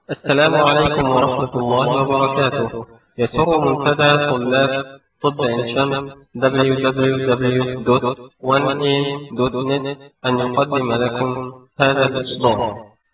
السلام عليكم ورحمة الله وبركاته يسر منتدى طلاب طب عين شمس www.1am.net أن يقدم لكم هذا الإصدار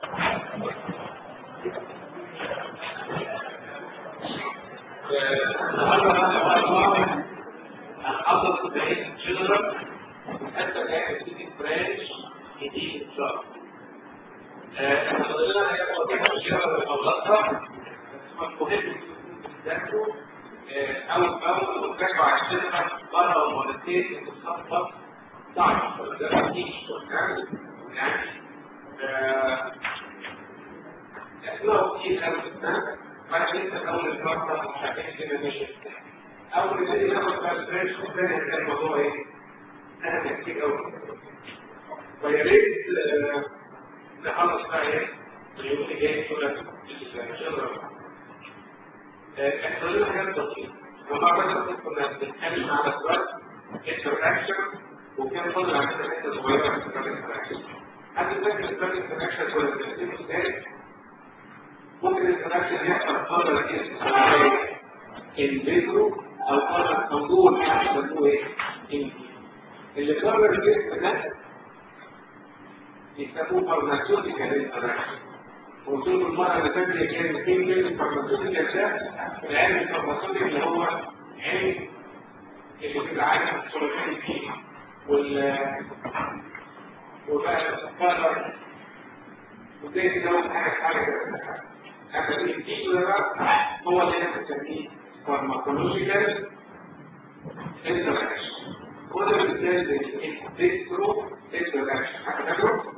حصل بعيد جنرال حتى كانت تيجي برانش جديد ان شاء الله. احنا فضلنا هي وظيفه الشغل المغلقه مهم تذاكروا اول باول وتراجعوا على الشركه مره ومرتين في الصفحه صعب ده ما فيش يعني اسمعوا كتير قوي بعد كده اول الفتره مش عارفين كده ماشي اول ما تيجي ناخد بقى الفريش الثاني هتلاقي الموضوع ايه؟ انا كتير قوي فيا ريت نخلص بقى ايه؟ اليوم اللي جاي كده ان شاء الله احنا لنا حاجات بسيطه ومره كنا بنتكلم على سؤال انتراكشن وكان فاضل عندنا حته صغيره في الانتراكشن حد فاكر الانتراكشن كنا بنتكلم ازاي؟ ممكن الانتراكشن يحصل بره الجسم الفيترو او قرر او دول يسموه ايه؟ اللي قرر الجسم ده يسموه فارماسيوتيكال انتراكشن وصول المرة اللي فاتت كان كلمة الفارماسيوتيكال ده العلم الفارماسيوتيكال اللي هو علم اللي بيبقى عارف الثلاثين فيه وال وبقى قرر وزي كده حاجة حاجة كده أما الإنتيج ده هو اللي احنا بنسميه فارماكولوجيكال انتراكشن وده مثال للديسترو انتراكشن هتفكروا؟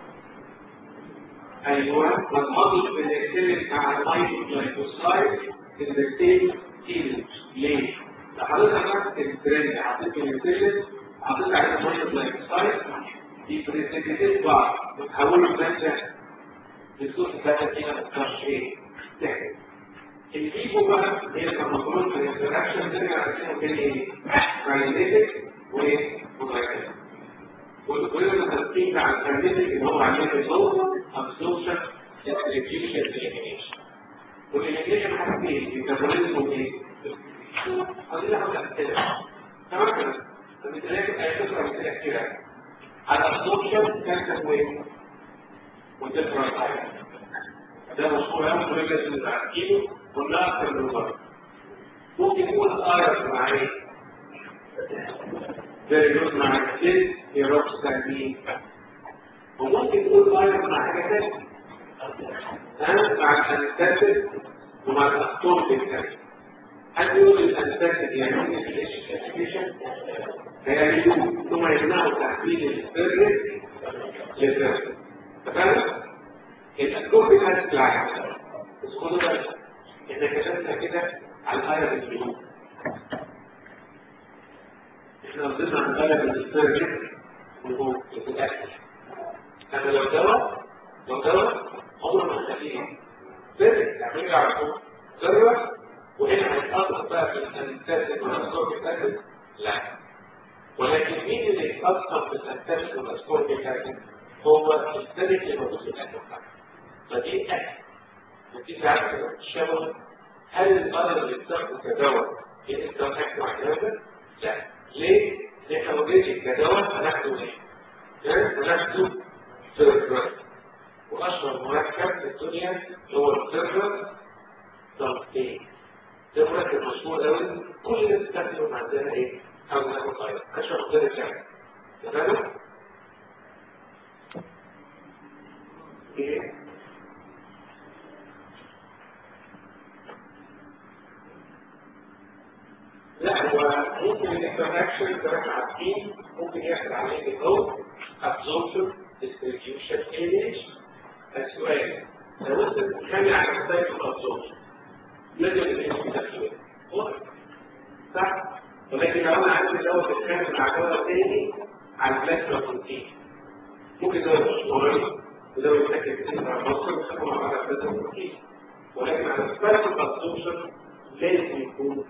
ايوه والمضل بنتكلم مع المايكروجلايكوسايد البكتيريا تيلج ليه؟ لحضرتك نفس الترند حطيت الانسيلين حطيت على المايكروجلايكوسايد يبريسيبيتيت بعض بتحولوا المادة للصوت الثلاثة دي ما تقدرش ايه؟ تحكي الفيجو بقى هي الفارماكولوج في الانتراكشن ترجع تكون بين ايه؟ كاينيتيك ومودريتيك وكلنا متفقين على الكاينيتيك اللي هو عمليه الضوء ابسوربشن ديستريبيوشن اليمينيشن والاليمينيشن حاجتين ميتابوليزم وايه؟ عايزين ناخد امثله تمام كده فبالتالي اي فكره مثال كده على الابسوربشن كان تكوين وديفرنت حاجه ده مشهور قوي كلنا لازم عارفينه قلنا اكثر من مره ممكن يكون ايرس مع ايه؟ زي يقول مع السيل يروكسامين وممكن يكون ايرس مع حاجه ثانيه ها مع الانستاتيك ومع الاكتور بالتالي هل يقول الانستاتيك يعني ايه الاسكيشن؟ هيعملوه ثم يمنعوا تحويل السيرفس للسيرفس تمام؟ الأكتور بتاعت العالم بس خدوا بالك إحنا كتبنا كده على الآية بالجنوب إحنا قصدنا عن الآية بالسيرجن والهو الأكل أنا لو دواء لو دواء عمره ما هنلاقيه سيرجن تعمل على طول ذرة وهنا هيتأثر بقى في الأنتاج والأسكور بتاعتك لا ولكن مين اللي يتأثر في الأنتاج والأسكور بتاعتك هو السيرجن اللي موجود في الأكل بتاعتك فدي أكل ودي ساعات شبه هل القدر اللي بتاخده كدواء يقدر أكل مع هذا؟ لا ليه؟ لأن اوريدي كدواء هناخده ايه؟ هناخده سيرفر وأشهر مركب في الدنيا هو السيرفر ضغطين سيرفر المشهور قوي كل الناس بتستخدمه عندنا ايه؟ أو ناخد طيب أشهر غير الجامعة تمام؟ ايه؟ لا هو ممكن الانتراكشن كمان عارفين ممكن يحصل عليه الضوء absorption distribution image السؤال لو انت بتتكلم على سايت الابسوربشن لازم الانتراكشن صح ولكن لو انا عندي دواء بتتكلم مع دواء تاني على البلازما بروتين ممكن دواء مش مهم ودواء يتاكل كتير مع المصر ويخافوا مع بعض على البلازما بروتين ولكن على السايت الابسوربشن لازم يكون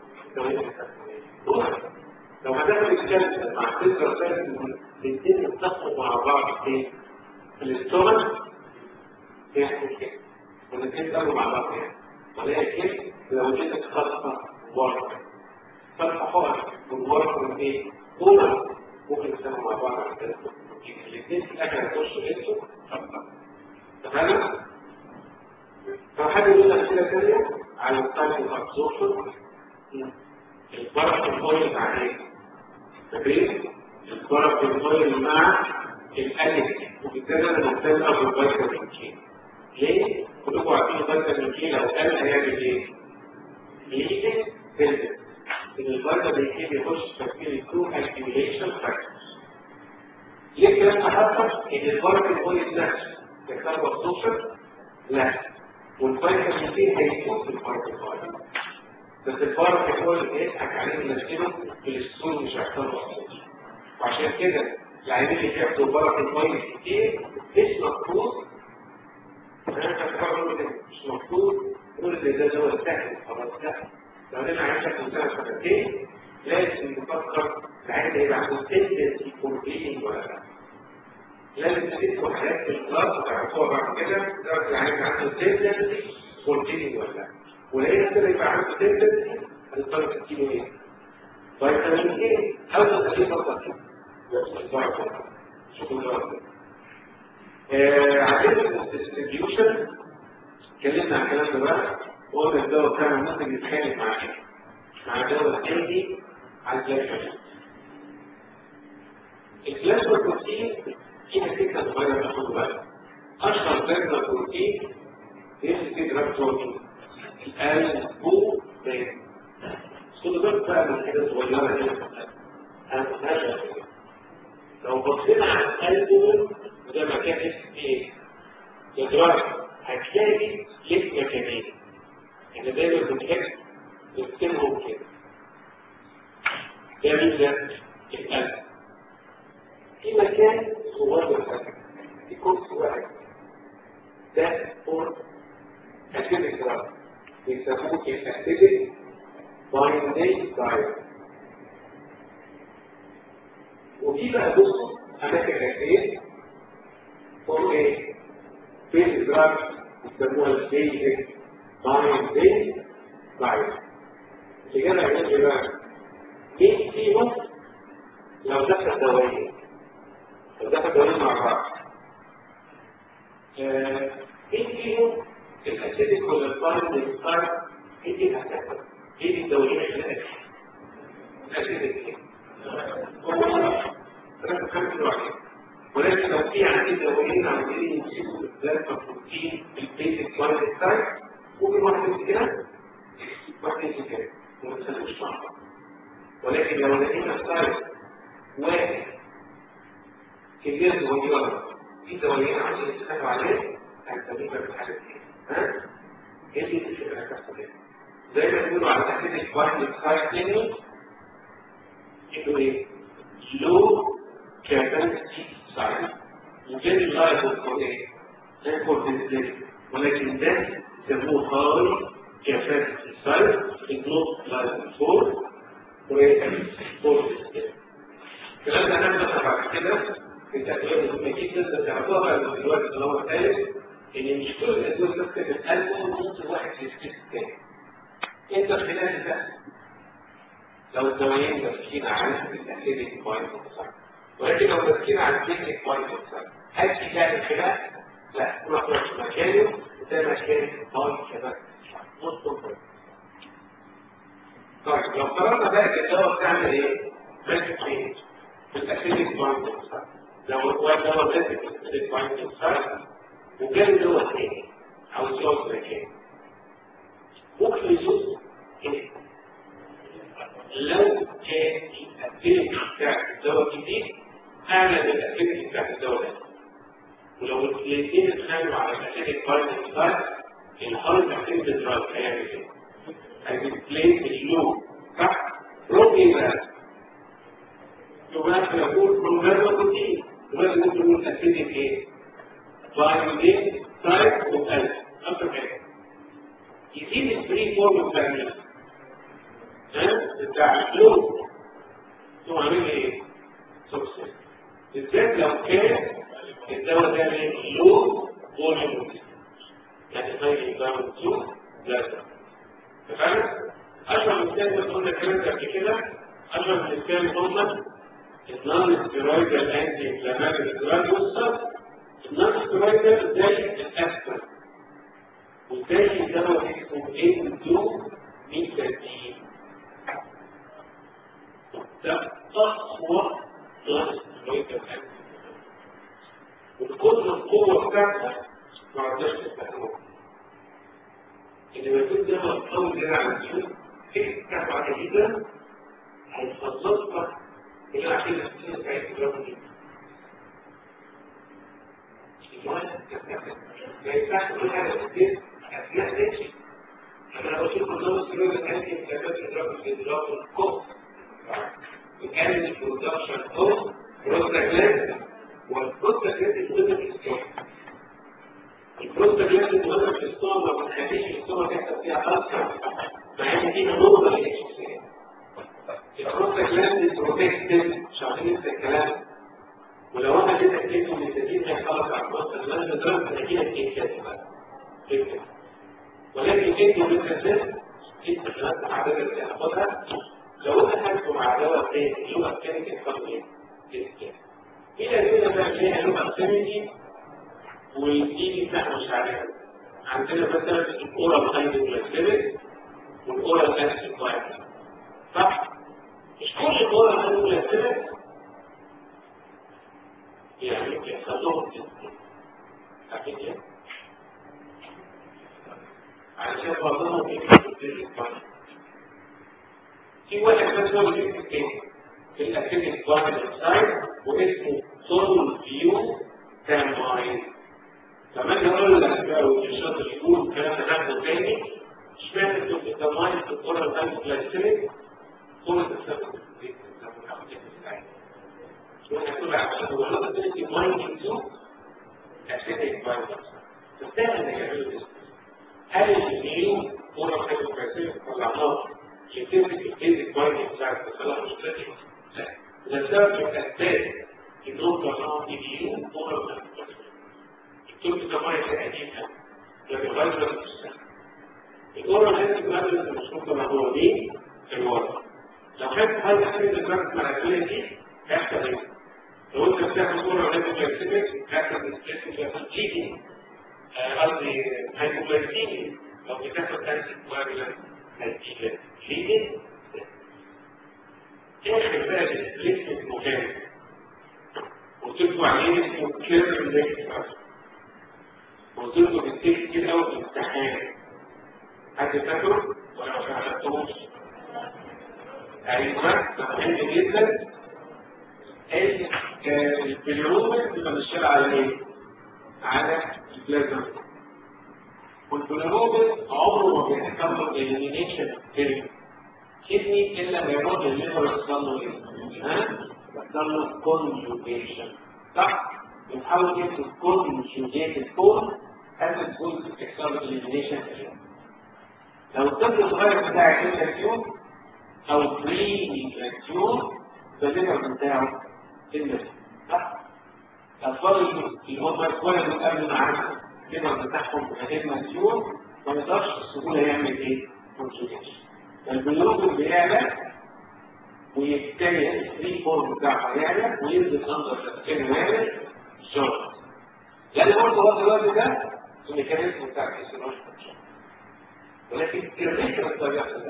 لو هتاخد الكلمة مع تذكر ثالث الاثنين يتفقوا مع بعض في الاستومك هيحصل كده والاثنين كانوا مع بعض يعني ولكن لو جيت خطة ورقة فتح حقن والورقة من ايه؟ دول ممكن يستنوا مع بعض على ثلاثة الاثنين في الاخر هيخشوا اسمه خطة تمام؟ فحد يقول لك كده ثانية على التايم ابسوربشن البرق الفويل مع ايه؟ فاكرين؟ البرق الفويل مع الالف وبالتالي انا مهتم بالفيتامين كي ليه؟ كلكم عارفين الفيتامين كي لو قل هيعمل ايه؟ يجي تنزل ان الفيتامين كي بيخش في تكوين الكرو اكيوميليشن فاكتورز ليه الكلام ده حصل؟ ان البرق الفويل نفسه يحتاج ابسوربشن؟ لا والفيتامين كي هيفوت البرق الفويل بس الفرق هو اللي بيضحك عليه ينزله في السور مش هيحصل له وعشان كده العيانين اللي بياخدوا بركه كويس كتير مش مفروض انا مش مفروض نقول ان ده دواء سهل خلاص لا لو انا عايزك من سنه سنتين لازم نفكر العيان ده يبقى عنده تندنسي فور بليدنج ولا لا لازم تدخل حاجات في الكلاس تعرفوها بعد كده تعرف العيان عنده تندنسي فور بليدنج ولا لا ولقينا كده يبقى عنده تندنسي هنضطر تديله ايه؟ فيتامين ايه؟ حاول تخليه فقط شوفوا الجواب عندنا الديستريبيوشن اتكلمنا عن الكلام ده بقى وقلنا الدواء بتاعنا ممكن يتخانق مع ايه؟ مع دواء تاني على الجلد البلازما بروتين فيها فكره صغيره تاخد بالك اشهر بلازما بروتين هي الفكره بروتين البومين خدوا بالك بقى من حاجه صغيره كده انا ما كنتهاش لو بصينا على الالبوم وده مكان اسمه ايه؟ يدرك هتلاقي ليه مكانين احنا دايما بنحب نكتبهم كده ده مين ده؟ القلب في مكان صغير كده في كرسي واحد ده فور اسيدك دراج بيسموه الاسيدك بايندينج دايت وفي بقى بصوا اماكن كتير فور ايه؟ في الدراج بيسموها البيزك بايندينج دايت الإجابة عن ايه بقى؟ مين فيهم لو دخل دوايين لو دخل دوايين مع بعض مين فيهم الاسيدك ولا البايندينج دايت ايه دي هتحصل؟ ايه دي الدوايين اللي الاسيدك ولكن لو في عندي دوايين عاوزين يمسكوا البلازما بروتين البيزك ماركت تايب ممكن واحد يمسك كده واحد يمسك كده وما تخلوش مع بعض ولكن لو لقينا التايب واحد كبير صغيره في دوايين عاوزين يشتغلوا عليه هنسميها بالحاجه دي ها؟ ايه اللي الفكره هتحصل كده؟ زي ما بيقولوا على تحديد واحد التايب تاني يقولوا ايه؟ low capacity size وكان liable for ايه؟ for ventilation ولكن ده يسموه high capacity size is not liable for for ventilation الكلام ده هنبدأ بعد كده في التأكيد مهمة جدا بس تعرفوها بقى من دلوقتي طالما اتقالت ان مش كل الادويه تكتب الالبوم ممكن واحد يسكت الثاني انت خلال ده لو الدوايين ماسكين على الاسيدك بوينت ولكن لو ماسكين على البيزك بوينت هل في تعمل خلاف؟ لا كل واحد في مكانه وده مكان باي كمان مطلوب طيب لو قررنا بقى ان الدواء بتعمل ايه؟ ماسك تشينج في الاسيدك بوينت لو هو الدواء ماسك الاسيدك بوينت وكان دواء تاني او يقعد مكان ممكن يشوف ايه؟ لو كان الأكتيفيتي بتاعت الدواء الجديد أعلى من الأكتيفيتي بتاعت الدواء ده ولو الاثنين اتخانقوا على الأكتيفيتي بايند سايت الهارد أكتيفيتي دراج هيعمل ايه؟ هيديسبلاي اللو صح؟ روح ايه بقى؟ يبقى يقول بروجرام روتين يبقى ممكن نقول الأكتيفيتي ايه؟ بايند سايت وقلب أكتر حاجة يزيد الفري فورم بتاع مين؟ بتاع الفلوس ثم عامل ايه؟ سبسيد بالذات لو كان الدواء ده من لو فوليوم يعني هاي باوند تو بلازا اتفقنا؟ اشهر مثال اللي قلنا الكلام ده قبل كده اشهر مثال هم النون ستيرويدال انتي انفلاماتوري دراج والسب النون ستيرويدال زي الاسبرين وزي دواء اسمه اندو ميتادين ده اقوى نون ستيرويدال انتي وبكل القوه بتاعتها ما عندهاش تستخدمها اللي بيكون ده قوي كده على الجسم فكره بتاعته جدا هيخلصك الى عقيده السنه بتاعت الجو دي ما ينفعش كل حاجه كتير اثناء نفسي انا بشوف النظام السلوكي عندي في كتابات الادراك الادراك الكفر بتعمل برودكشن اوف بروستاجلاند والبروستاجلاند مهمه في السكان البروستاجلاند مهمه في السكان ما بتخليش السكان تحصل فيها ألسر مع ان دي نورمال للشخصيه البروستاجلاند بروتكتد مش عارفين انت الكلام ولو انا جيت اكتبه بالتدين هيخلص على البروستاجلاند درجه تاكيد الكيكات ولكن انتوا بالتدين انت ثلاث اعداد اللي هتاخدها لو انا هاخده مع دواء تاني اللغه الثانيه هتاخد ايه؟ الى كده بقى ليها لغه ثانيه ودي احنا مش عارفها عندنا مثلا الاورال هايدروجلايكيميك والاورال اسيد صح؟ مش كل الاورال هايدروجلايكيميك يعني بيحصل لهم عارفين ايه؟ علشان بعضهم بيكتب في واحد مثلا بيكتب ايه؟ في الاكتيفيتي فايل سايت واسمه سول فيو تاماين لما اجي اقول لك او الشاطر يقول الكلام ده ناخده تاني اشمعنى تكتب التاماين في القرى الثانيه بلاستيك قرى الثانيه ونقول عشان الوحدة تنتي مايننج تو اكتيفيتي فايل فبالتالي انا يعملوا هل النيو قرى الثانيه بلاستيك طلعناها شايفين البيزك مايننج بتاعت الخلايا المشتركه لا ده السبب من الاسباب انهم طلعوا نيو قرى الثانيه كنت كمان تأكيدها لكن غير المستقبل الأورا التي تقابل المشروع كما هو دي الورق لو كانت هذا حاجة البنك ملكية دي هيحصل ايه؟ لو انت بتاخد أورا التي تجسدك هيحصل اسمه جيدي قصدي هيبوجلايكيمي لو بتاخد أنتي كوابلة هيجيلك جيدي اخر بقى الاسم مهم وتكتب عليه اسمه كيرن ليكتر قلت له بتكتب كتير قوي في الامتحان حد فاكره ولا ما فهمتوش ايوه ده مهم جدا البلرومر بيبقى ماشيين على ايه؟ على البلازما والبلرومر عمره ما بيحصل له اليمينيشن كده كدني الا ما يروح للليفر يحصل له ايه؟ ها؟ يحصل له كونجوجيشن صح؟ بنحاول نكتب كونجوجيتد فورم هذا الجزء بتحصل اليمينيشن لو الطفل الصغير بتاعك لسه كيوب او بري كيوب فالليفر بتاعه المس صح؟ الاطفال اللي هم اتولدوا قبل ما عملوا الليفر بتاعهم هتبقى كيوب ما يقدرش بسهوله يعمل ايه؟ كونجوجيشن فالبلوغ بيعلى ويبتدي الفري فورم بتاعه يعلى وينزل اندر تفكير ويعمل شغل لان برضه هو الوقت ده الميكانيزم بتاع الفسيولوجي ولكن الريشة بتاعت ده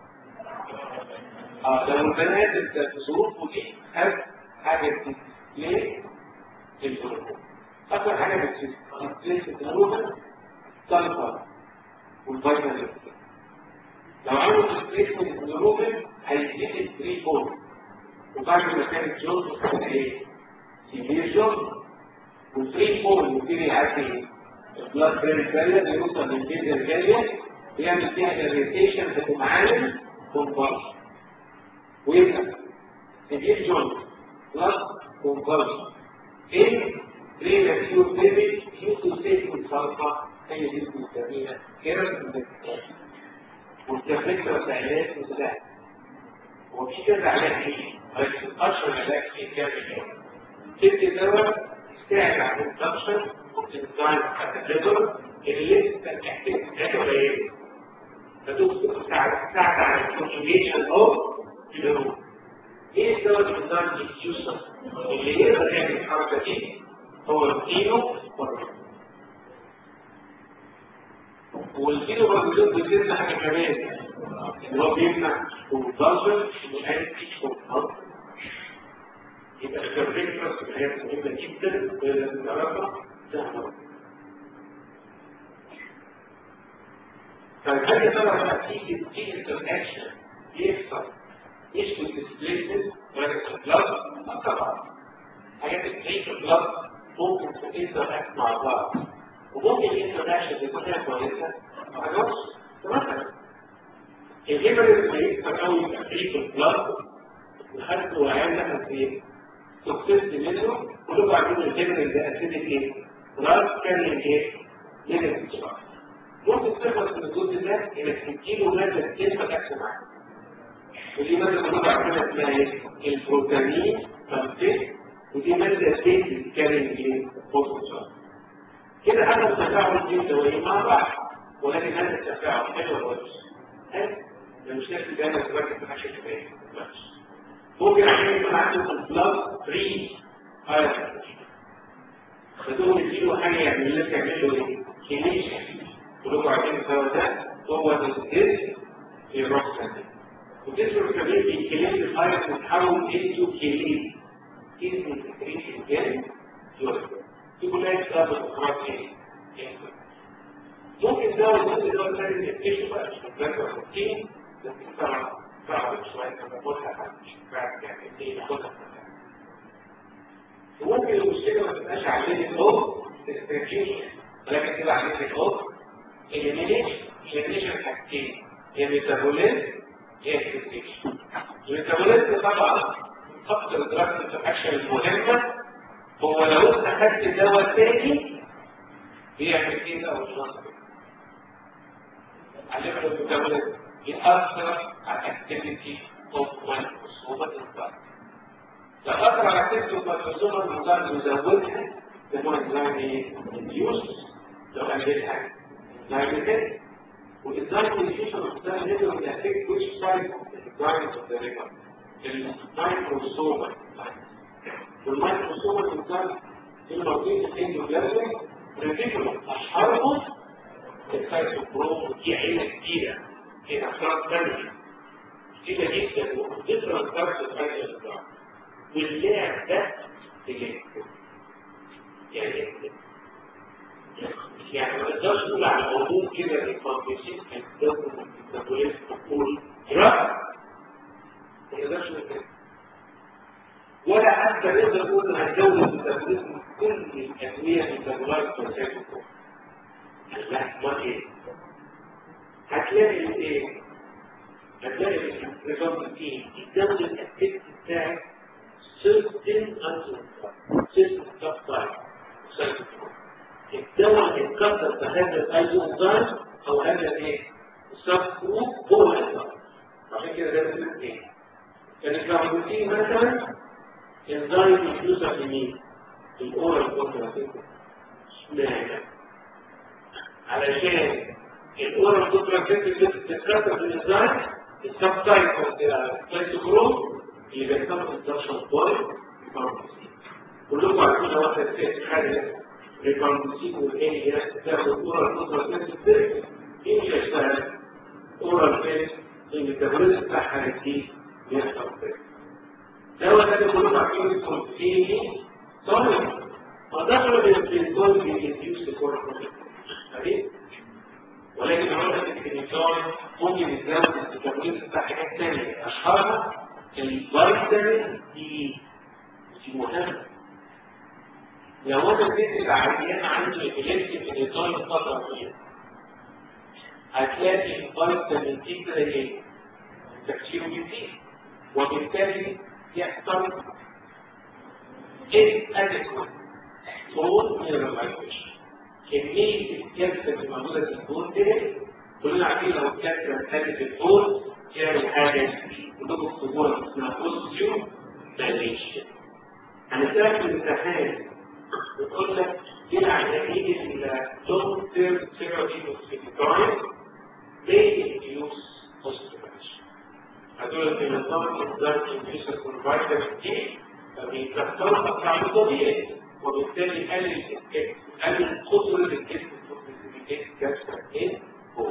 اه لو البنات في ظروفه دي خد حاجه ليه الهرمون اكتر حاجه بتسلك في الهرمون سلفر والفيتامين لو عملوا تسليكمنت في الهرمون هيزيد الفري فورم وبعد ما كانت جونز كانت ايه؟ سيفير جونز والفري فورم يبتدي يعدي البلاد برين بارير يوصل للبيزا الجالية بيعمل فيها الريتيشن بتقوم عامل كونفرش ويبقى سيفير جونز بلس كونفرش ايه بريماتيور بيبي يوصل سيكون صرفة هي دي بنسميها كيرن والتفكير بتاعت مسلاح هو في كذا علاج فيه بس اشهر علاج فيه كذا ست دواء يساعد على الانفكشن الانزيم بتاعت الليفر اللي لسه تحتاج قليله فتوصل تساعد على الكونجيشن اوف الهرمون ايه الدواء الانزيم اليوسف اللي يقدر يعمل الحركه دي هو الكينو والكيلو برضه بيدينا حاجه كمان اللي هو بيمنع الكونفرجن والانتي كونفرجن يبقى الكونفرجن في الحياه مهمه جدا ولازم نعرفها سهله طيب هل يا ترى نتيجه دي الانتراكشن يحصل مش بالديسبليسمنت ولا بالبلد؟ طبعا حاجات اللي في البلد ممكن تتراكت مع بعض وممكن الانتراكشن تكون فيها كويسه ما عجبش مثلا الهيبريد هيكسر قوي تفريق البلد لحد وعيان دخل فين؟ توكسيست منه كله بعدين الهيبريد ده اسيدك ايه؟ بلد كان ايه؟ نيجاتيف ممكن تخلص من الجزء ده انك تديله ماده تنفع معاه ودي ماده كلها عندنا اسمها ايه؟ البروتامين فانتيك ودي ماده بيت كارين ايه؟ بوزيشن كده هذا التفاعل الجنسي مع بعض ولكن هذا التفاعل حلو ولا وحش؟ مش لازم دايما تركز في حاجه كفايه ممكن عشان يكون عنده البلاد فري ايرون فتقوم تديله حاجه يعمل لك تعمل له ايه؟ كليشن كلكم عارفين الدواء ده هو الجسم في الروح والجسم الكبير بيكلم الايرون بيتحول انتو كلين كلين سكريشن جامد دي كلها بسبب الاخراج ايه؟ ممكن دواء ممكن دواء ثاني يكتشف بقى مش متذكر روتين لكن طبعا صعب شويه لما تاخدها مش بعد يعني ايه تاخدها وممكن المشكله ما تبقاش عليه الدور الاستراتيجيه ولكن تبقى عليه الدور اليمينيشن اليمينيشن حاجتين هي ميتابوليزم هي اكسبتيشن الميتابوليزم طبعا خط الدراج الانتراكشن المهمه هو لو انت خدت دواء تاني بيعمل ايه ده او علمنا الميتابوليزم يأثر على الاكتيفيتي اوف مايكروسوم الانزيم لو أثر على اكتيفيتي اوف مايكروسوم الانزيم يزودها ده هو انزيم ايه؟ انديوس لو قللها انزيم تاني والانزيم انديوشن اوف انزيم نقدر نأفكت which side of the enzyme of the liver المايكروسوم والمايكروسوم الانزيم الموجودين في الاندوبلازم ريتيكولوم اشهرهم السايتوكروم ودي عيله كبيره فيها افكار ثانيه كتيره جدا وذكرى الدرس الثانيه للدرس واللاعب ده تجاه يعني يعني ما نقدرش نقول على العموم كده الكونفيسين الدم الميتابوليزم تقول لا ما نقدرش نقول كده ولا حتى نقدر نقول هنزود الميتابوليزم كل الادويه الميتابولايت والسايتوكروم لا ما ايه هتلاقي الايه هتلاقي الريزلت فيه الدولة الأكتيفيتي بتاعك سيستم سيستم سب الدواء اللي اتكسر في هذا الايزوزايم او هذا الايه السب جروب هو الانزيم عشان كده ده بيقول ايه الكاربوتين مثلا انزيم يفيوزر لمين الاورال كونتراسيبتيف اشمعنى علشان الاورال كونتراسيبتيف بتتكسر في الانزيم السب تايب السايتوكروم اللي بيحصل في الدكشن بوينت كلكم عارفين لو واحد في حاجه الكونتراسيبتيف والايه هي بتاخد اورال كونتراسيبتيف ايه مش هيشتغل اورال فين الميتابوليزم بتاعها هيزيد بيحصل كده دواء تاني كلكم عارفين اسمه فيني طيب فدخل بالبنتون بيديوس الكورتيزول ولكن عملت الكلينيكال ممكن يتزود الميتابوليزم بتاع حاجات تانية اشهرها الفيتامين دي دي مهمة لو انا اديت العيان عنده ابيليبسي في الاطار الفترة دي هتلاقي الفيتامين دي كده ايه؟ تكسيره بيزيد وبالتالي يحصل inadequate bone mineralization كمية الكالسيوم اللي موجودة في البون دي كلنا عارفين لو الكالسيوم خارج البون يعمل حاجة كلكم اكتبوها اسمها اوستيو دايليشن هنسألك في الامتحان بتقول لك دي العيانين اللونج تيرم ثيرابي اوكسيديكاين may induce osteoporosis. هدول البنظام يقدر ينفيس الفيتامين دي فبيكسروا الأفعال الطبيعي وبالتالي يقلل يقلل قدرة الجسم في كسر ايه هو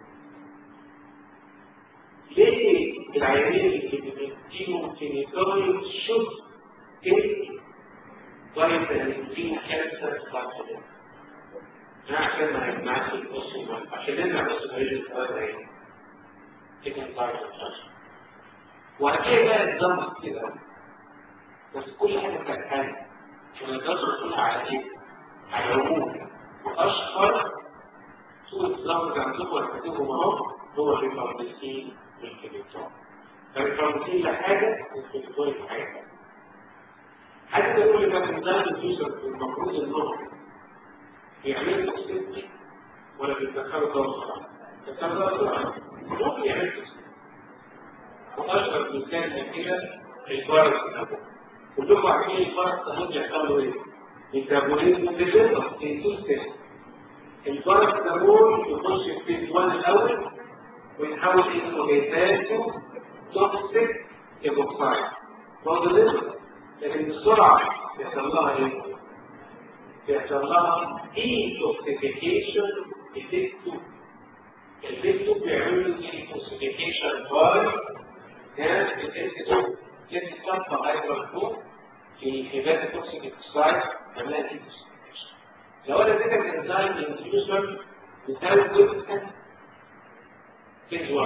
ليه العيانين اللي بنديهم كيميكال شوف ايه فيتامين دي كانسر فاكتور ده عشان ما يمنعش الاوستيومال عشان نمنع الاوستيومال الثلاثه ايه تكن فايتامين وهتلاقي بقى الضغط كده بس كل حاجه كانت حاجه ما نقدرش نقولها على ايه على العموم واشهر سوء الضغط اللي عندكم انا كاتبهم اهو هو الريفامبسين والكليتون فالريفامبسين لحاجه والكليتون لحاجه حتى كل ما تنزل الجزء المفروض انهم يعملوا توكسيك ولا بيتدخلوا دورة بيتدخلوا دورة ممكن يعملوا توكسيك واشهر مثال من كده الفارس الابو كلكم عارفين الفارس الابو بيعملوا ايه؟ ميتابوليزم ديفيرنس في سيستم الفارس الابو يخش في الوان الاول ويتحول انه بيتاتو توكسيك كيبوكسايد فاضل لكن بسرعه يحصل لها ايه؟ يحصل لها detoxification effective effective بيعملوا detoxification باي كان الانتيتوب التي تبقى هايدروكتوب في حبات التوكسيك اكسايد عملها detoxification لو انا اديتك انزيم انديوسر بتزود فيز 1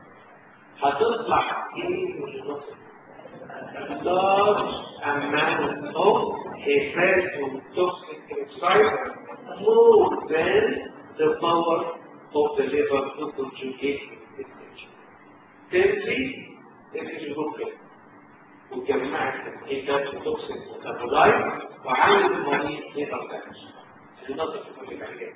هتطلع ايه من النقطه large amount of effective toxic oxide more than the power of the liver to conjugate this stage. Thirdly, this is good وجمعت الإيجاد التوكسيك ميتابولايت وعامل المريض ليفر دامج لنظر في كل العلاج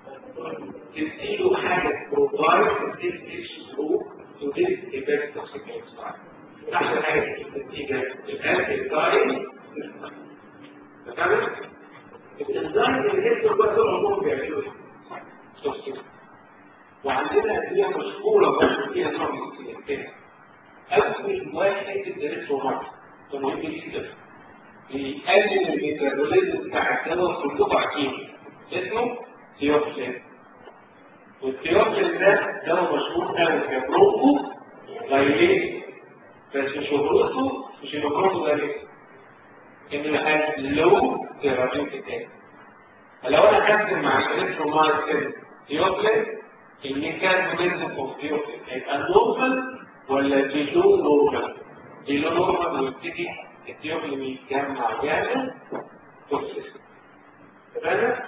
تديله حاجة بروفايد تدي اتش برو تدي إيجاد التوكسيك ميتابولايت أحسن حاجة النتيجة الأكل داين تمام؟ الإنزايم اللي جبته بقى طول عمرهم بيعملوا إيه؟ وعندنا أدوية مشهورة برضه فيها نوع من الكلينيكات أول واحد الدريترومات ده مهم جدا بيقلل الميتابوليزم بتاع الدواء كلكم عارفين اسمه تيوكسين والتيوكسين ده دواء مشهور قوي كبروكو غيرين بس شهرته مش المفروض ده ليه؟ ان محل لو ثيرابيوتيك تاني فلو انا خدت مع الريترومايسين ديوكلين الميكانيزم اوف ديوكلين هيبقى نورمال ولا بيلو نورمال؟ بيلو نورمال ويبتدي الديوكلين يتجمع جامد توكسيس تمام؟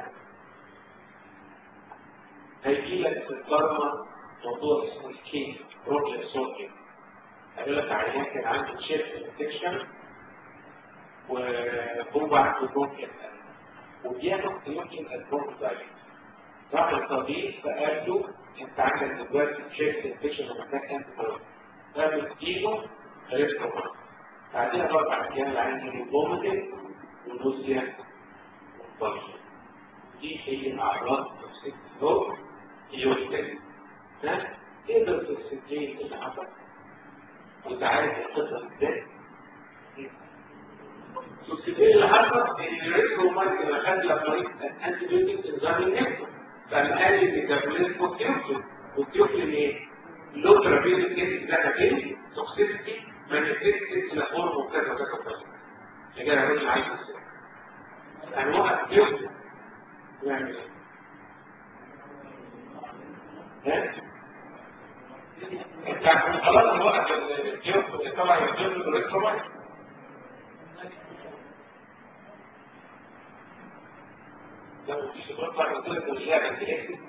هيجي لك في الفارما موضوع اسمه الكيك بروجيا سوكينج قالوا لك عيان كان عنده تشيست انفكشن وهو عنده بروكن وبياخد يمكن البروكن دايت راح الطبيب فقال له انت عندك دلوقتي تشيست انفكشن ومحتاج انت بروكن فبتديله ريسكومان بعدين بقى ايام العيان يجي فوميتنج ونوزيا وبرشن دي هي الاعراض توكسيك فلو يوكتين ها تقدر تستنتج اللي حصل وانت عارف القصه ازاي والسبيل اللي حصل ان الريسكو مارك اللي خد لك مريض انتي بيوتيك انزام النفس فقال الميتابوليزم والتيوكسين والتيوكسين ايه؟ لو ثيرابيوتيك كيس بتاعها فين؟ توكسيستي مانيفيستد الى فورم وكذا وكذا وكذا يا جدع الراجل عايز ازاي؟ يعني وقف تيوكسين يعمل ايه؟ ها؟ انت خلاص الوقت الجيم طبعا الجيم الالكترومايت لو في تطلع قلت لك اللعبه دي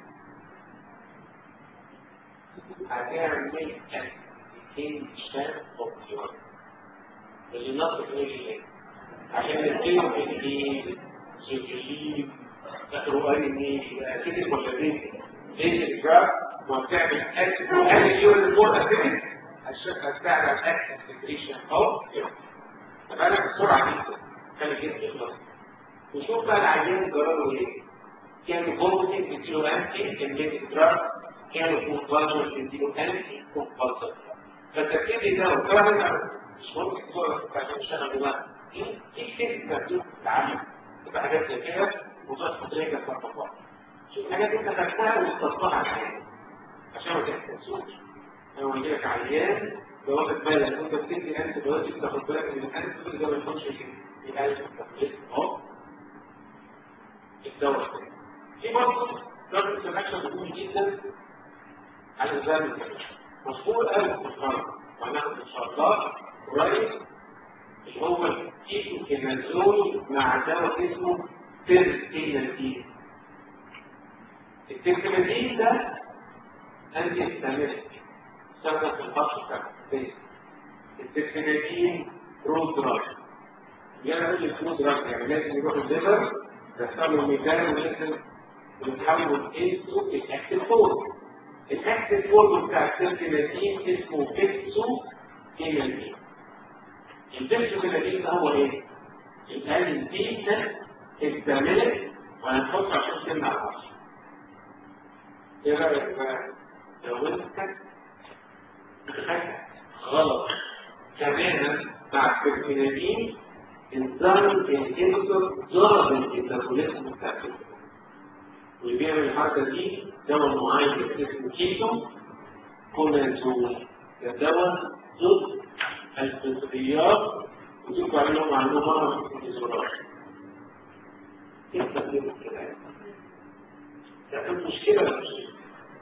هتعمل اثنين شان اوبتيوال بجنات تكنولوجيا عشان الكيلو في الجيم سيوجيجيم تقروا اي نيش اكيد ولا بيت ليش الجاب وتعمل اكل وهل اليوم الموضة كده الشركة بتعمل اكل سكريشن او تمام بسرعة جدا كان جدا يخلص وشوف بقى العيان جربوا ايه كانوا بوزيتيف نديله انتي كان دراج كانوا كونفالجر نديله انتي كونفالجر فتبتدي ده وكمان مش ممكن تقول عشان تشتغل دماغ دي دي فكره تبتدي تتعلم تبقى حاجات زي كده وتاخد رجلك في الطبق شوف الحاجات انت خدتها وتطبقها على حياتك عشان ما تحتاجوش لو قلت لك عيان لو واخد بالك وانت بتدي انت دلوقتي بتاخد بالك ان الانت ده ما يكونش يبقى اهو الدواء في برضه درجه الانتراكشن مهم جدا على الزمن مشهور قوي في الفرق وهناخد ان شاء الله قريب اللي هو الكيتوكينازول مع دواء اسمه تيرتينازين التيرتينازين ده انتي هيستامينيك استخدم في الخط بتاع البيت التيرتينازين برو دراج يعني ايه الفلو دراج يعني لازم يروح الليفر يحصل ميزان ولازم يتحول انتو الاكتيف فورم الاكتيف فورم بتاع التيرتينازين اسمه بيكسو كينازين البيكسو كينازين ده هو ايه؟ الآن البيتا استعملت وهنحط عشان تمنع العصر ايه رأيك بقى لو انت خدت غلط تماما مع الكركينادين الظاهر الانهبيتور ضرب الميتابوليزم بتاع الكركينادين وبيعمل الحركة دي دواء معين اسمه كيتو كونازول ده دواء ضد الفطريات وتبقى عليهم معلومة في الإزورات كيف تقديم الكلام؟ لكن مشكلة مشكلة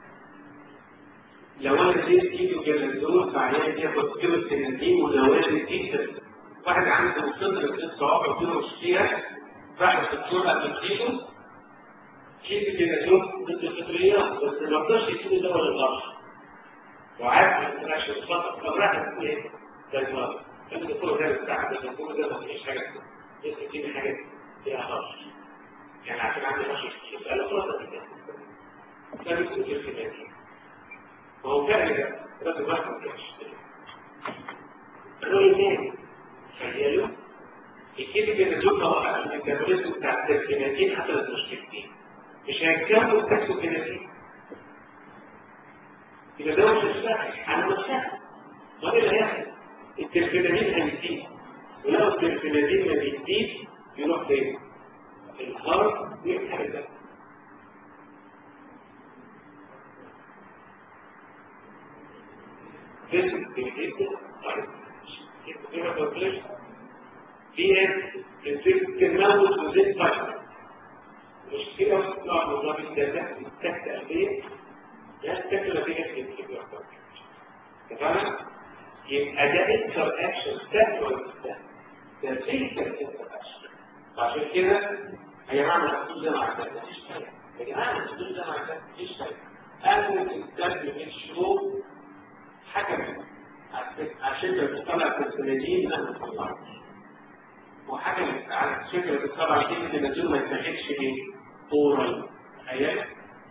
لو انا اديت ايده كالنزول فعليا ياخد كيلو السنتين ودوام جدا واحد عنده فطرة ست صوابع وكيلو مشكلة راح الدكتور قال له كيلو كالنزول ضد الفطريات بس ما رضاش يديله دواء للغرش وعارف ما ينفعش الخطأ فراح يقول ايه؟ ده المرض الدكتور ده بتاع الدكتور ده ما فيش حاجة لسه في حاجات فيها غرش يعني عشان عندي غرش كتير بقى له فترة كده ده بيكون في الكلام وهو فعلا ده راجل واحد ما كانش قالوا ايه تخيلوا الكيد كان يزول موقع الميتابوليزم بتاع التركيناتين حصلت مشكلتين مش هيتكون تاكسوكيناتين يبقى ده مش هيشتغل على مستقبل ما اللي هيحصل التركيناتين هيزيد ولو التركيناتين ما بيزيد يروح فين؟ الهارت بيفتح الدم جسم بالجسم كيف تقول في الجسم تنموت وزيت فايبر مشكلة تطلع من الله بالتالي تحت قلبية لا تاكل فيها الكبيرة تمام؟ يبقى ده انتر اكشن سهل ولا مش سهل؟ ده فيكر انتر اكشن وعشان كده يا جماعه الحدود ده مع ده مفيش حاجه يا جماعه الحدود ده مع ده مفيش حاجه قبل الكتاب من شهور حكم عشان لو تطلع في الثلاثين لا ما تطلعش وحكم على شكل تطلع كلمه النزول ما يتاخدش ايه؟ اورال تخيل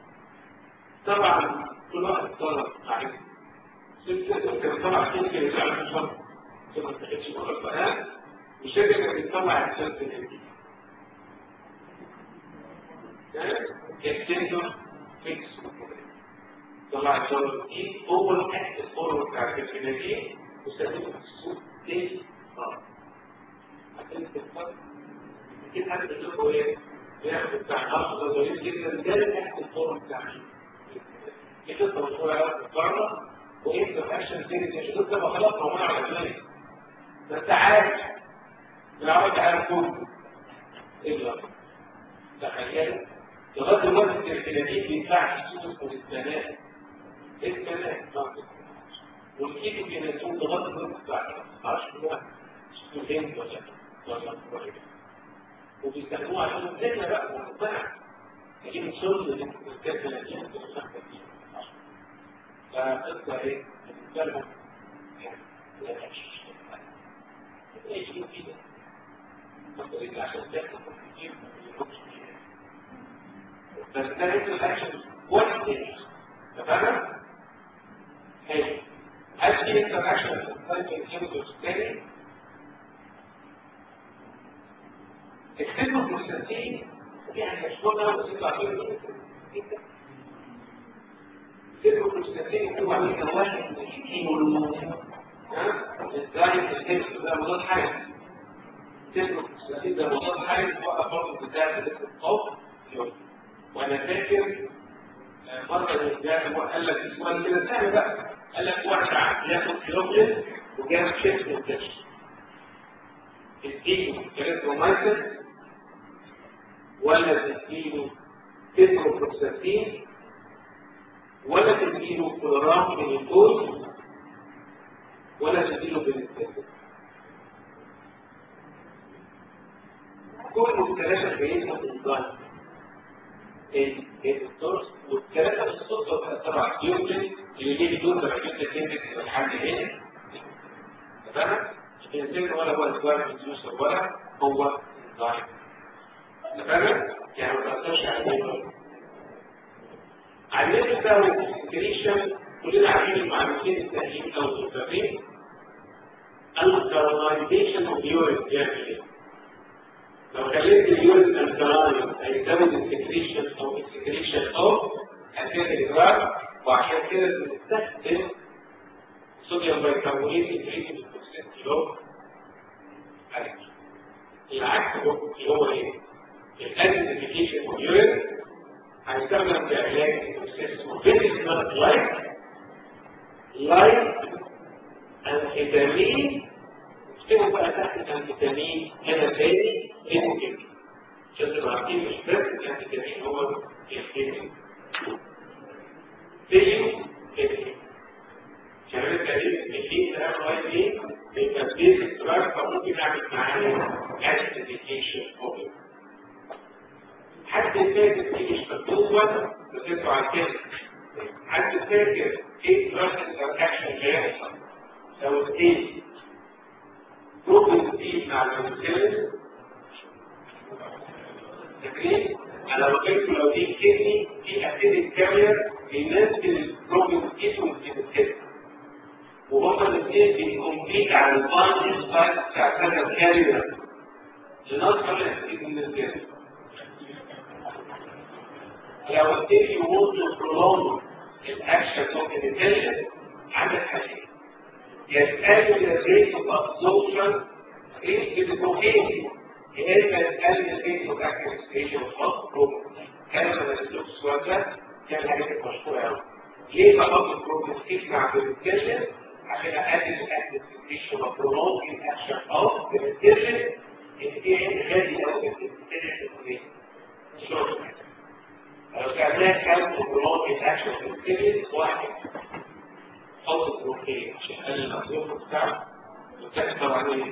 طبعا كل واحد طلب عارف سلسله طلع كلمه النزول على الشرط ما تاخدش اورال فقال وشركه بتطلع السلسله دي extended fix طلع الدور دي هو الاكس فورم بتاع الكلمتين وسميه السوق تاني اه اكيد حد بيقول ايه بياخد بتاع خمسة ضروري جدا ده الاكس فورم بتاع كده مشروع بره وايه الاكشن تاني مش كده ما خلاص هو على دماغي ده انت عارف لو عملت عارف كله ايه تخيل لغايه دلوقتي الكلامين بيدفع سوق والثلاث الثلاث والكيد بينزلون لغايه دلوقتي بتاع 10 ستودنت ولا ولا وبيستخدموها عشان الدنيا بقى مقتنع تجيب الشغل اللي كان 30 فانت ايه بالنسبه لهم لا تمشي ايش كده انت عشان تاخد كتير فالثالث الاكشن واحد تمام حلو هل في انتراكشن في الثالث الانهبيتور الثاني الخدمة المستثمرين يعني يشكرها ويطلع فيه الخدمة المستثمرين هو عملنا واحد من الكيلو ها ازاي الخدمة ده مضاد حيوي الخدمة المستثمرين ده مضاد حيوي وقف برضه بتاع الصوت وانا فاكر مرة الإنسان قال لك السؤال كده سهل بقى قال لك واحد عم ياخد كيلوجرام وجاب شيفت الكشف تديله كاليترومايسن ولا تديله تيتروبروكساتين ولا تديله كلورام بنيكوز ولا تديله بنيكوز كل الثلاثة جايين من الضغط الدرس والثلاثة الصدفة طبعا يمكن اللي ليه دول درجات الكيميك والحاجة هنا تمام؟ الانسان ولا هو الجوار الجوسر ولا هو الضعيف تمام؟ يعني ما تقدرش عليه علمت بقى الكريشن كلنا عارفين المعلومتين التأهيل أو التفاقين الكارنايزيشن اوف يورين بيعمل ايه؟ لو خليت اليورين الكلاين هيزود السكريشن او السكريشن او الكاتيجرام وعشان كده بنستخدم صوديوم بيكربونات انتريتد كيلو العكس اللي هو ايه؟ الاديفيكيشن اوف يورين هيستخدم في علاج اسمه فيزيك لايك لايك الفيتامين اكتبوا بقى تحت الفيتامين هنا تاني اسمه كده عشان تبقى عارفين مش بس الفيتامين هو الفيتامين تيجي كده كمان التقريب اللي ده رايح ايه بالتفكير الاستراك فممكن نعمل معاه اسيديفيكيشن حد فاكر دي مش مكتوبه بس انتوا عارفين حد فاكر ايه دراج انتراكشن اللي هيحصل لو ايه ممكن تزيد مع الانسولين فاكرين؟ انا لو قلت لو دي كدني في اسيدك كارير بينزل البروبين اسمه في وهما الاثنين بيكمبيت على البايند سايت بتاع هذا الكارير لنصر الاسيد من الكارير لو قلت لي ووتر برولونج الاكشن اوف الانتليجنس عندك حاجتين يتقلل الريت اوف ابسوربشن ريت الكوكين يا اما يتقلل الريت اوف اكتيفيشن اوف بروبين كان لما نسلوك السؤال ده كان حاجات مشهوره قوي ليه بحط البروبين تسمع بالانتليجنس عشان اقلل الاكتيفيشن اوف برولونج الاكشن اوف الانتليجنس ان دي عين غالي قوي في الانتليجنس لو سألناه كم برولونج الاكشن اوف الانتليجنس واحد حط البروتين عشان اقلل المصروف بتاعه وتكتر عليه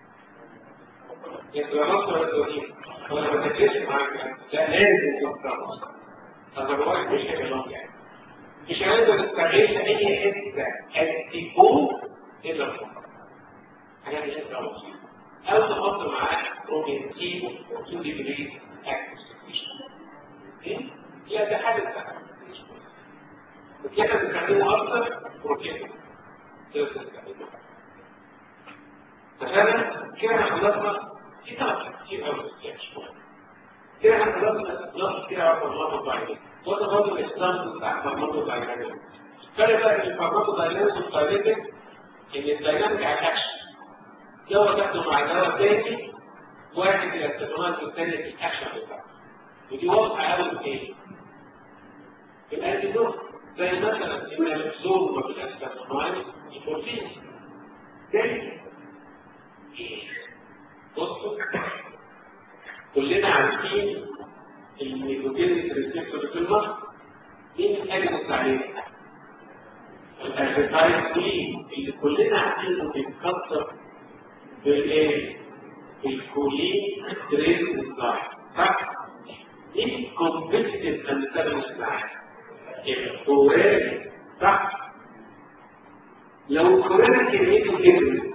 يبقى مصر الدولين ولا ما تكلمش معاك لا لازم تكتر اذروايز مش هيبقى يعني مش هنقدر نستغل اي حته التيفو الا الفقر حاجات دي حته بسيطه او تحط معاه بروتين تي و2 ديجري اكتف لا ده حاجه ثانيه كده بتستخدمه اكتر بروتين تمام كده احنا خلصنا في ثلاث كتير قوي كده احنا خلصنا نص كده على الفارماكو دايناميك وده برضه الاسلام بتاع الفارماكو دايناميك فرق بقى بين الفارماكو دايناميك والدايناميك ان الدايناميك اكشن دواء تاخده مع دواء تاني واحد الاستخدامات والتاني في الاكشن بتاعه ودي واضحه قوي في ايه؟ في الانتيدوت زي مثلا ان الزوم وبالاستخدامات البروتين تاني بصوا كلنا عارفين الميكوجينيك ريسبتور في المخ مين الاجنس عليه؟ الاربيتايل كولين اللي كلنا عارفين انه بيتكسر بالايه؟ الكولين تريس انزايم صح؟ مين كومبيتيتيف انترنس معاه؟ الكوراني صح؟ لو الكوراني كميته كبرت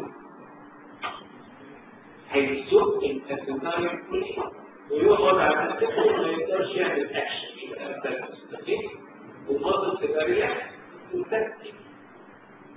هيزق الاسنتاري كله ويقعد على التكتيك وما يقدرش يعمل اكشن يبقى التكتيك وفضل تبقى رياح وتكتيك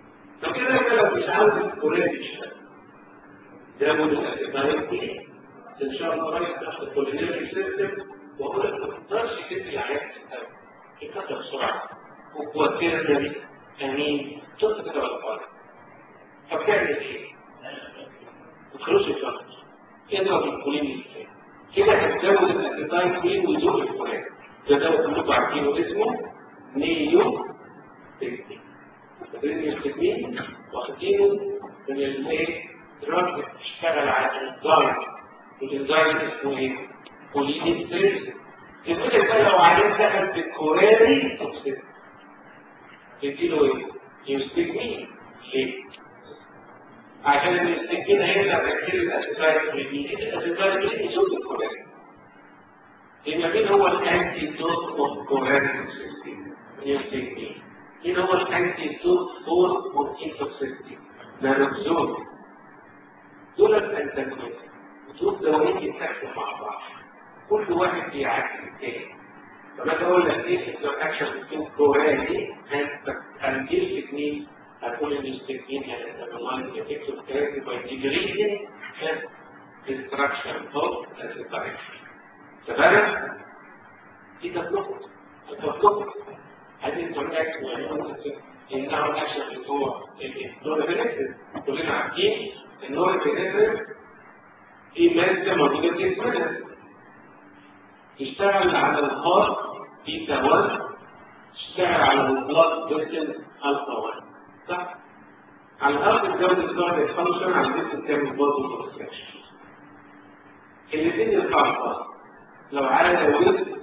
فكده يبقى لو مش عاوز الكوريا يشتغل ده من الاسنتاري كله ان شاء الله رايح تاخد كولينري سيستم واقول لك ما تقدرش تدي العيان تستوعب يكتب بسرعه وكواتيرنري امين تطلق كده بالفرق فبتعمل ايه؟ وفلوس الفرق اضرب الكولين كده هتزود الابيتايت فيه ويزود الكولين ده ده كلكم عارفينه اسمه نيو تكنيك فاكرين التكنيك واخدينه من الايه؟ دراج بتشتغل على الانزايم والانزايم اسمه ايه؟ كولين ستريس يقول لك بقى لو عيان دخل في الكوراري توكسيك تديله ايه؟ يستجمين ليه؟ عشان الاستجمين هيبقى تركيز الاسيتايل كولين الاسيتايل كولين يصد الكوراري يبقى مين هو الانتي دوت اوف كوراري يستجمين مين هو الانتي دوت فور مورتين توكسيكتي نانوكسون دول الانتاجونيست دول دوايين يتاخدوا مع بعض كل واحد بيعكس التاني فما اقول لك ايه الانتراكشن بين كورالي هنجيل اثنين هتقول ان الاثنين هيتبلاين يفكسوا الثلاثه باي ديجريدنج ديستراكشن اوف الانتراكشن تمام؟ دي تطلق تطلق هذه الانتراكشن انها الاكشن هو النورابينفرين كلنا عارفين النورابينفرين في ماده موجوده في جسمنا تشتغل على الهارت بيتا 1 تشتغل على البلاد فيسل الفا 1 صح؟ على الهارت بتزود الكاردياك فانكشن على الجسم بتعمل بازل كونستراكشن الاثنين يرفعوا لو عاد وزن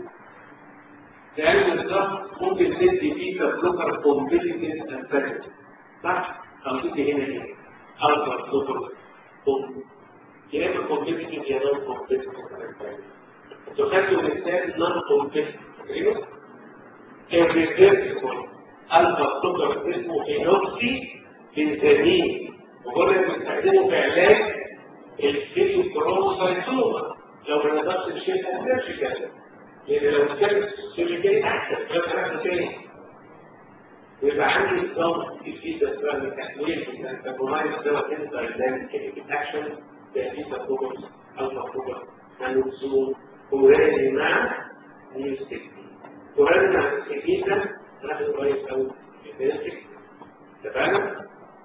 لأن الضغط ممكن تدي بيتا بلوكر كومبيتيتيف انتاجونست صح؟ أو تدي هنا ايه؟ الفا بلوكر يا اما كومبيتيتيف يا نون كومبيتيتيف انتاجونست تخلوا مثال نون كومبيتيتيف فاكرينه؟ الريفيرسبل الفا بلوكر اسمه اينوكسي بنزامين مجرد بنستخدمه في علاج الفيديو كروموسايتوما لو ما نقدرش نشيل ما نقدرش كده لان لو كان سيرجيكالي احسن لو كان احسن تاني ويبقى عندي نظام في في اسمها التحليل من الانتاجونايز ده وكده علاج اكشن ده في تكومس الفا بلوكر هنوكسون وراني مع نيوستيك وراني مع السكين ده ناخد كويس قوي البيزك تمام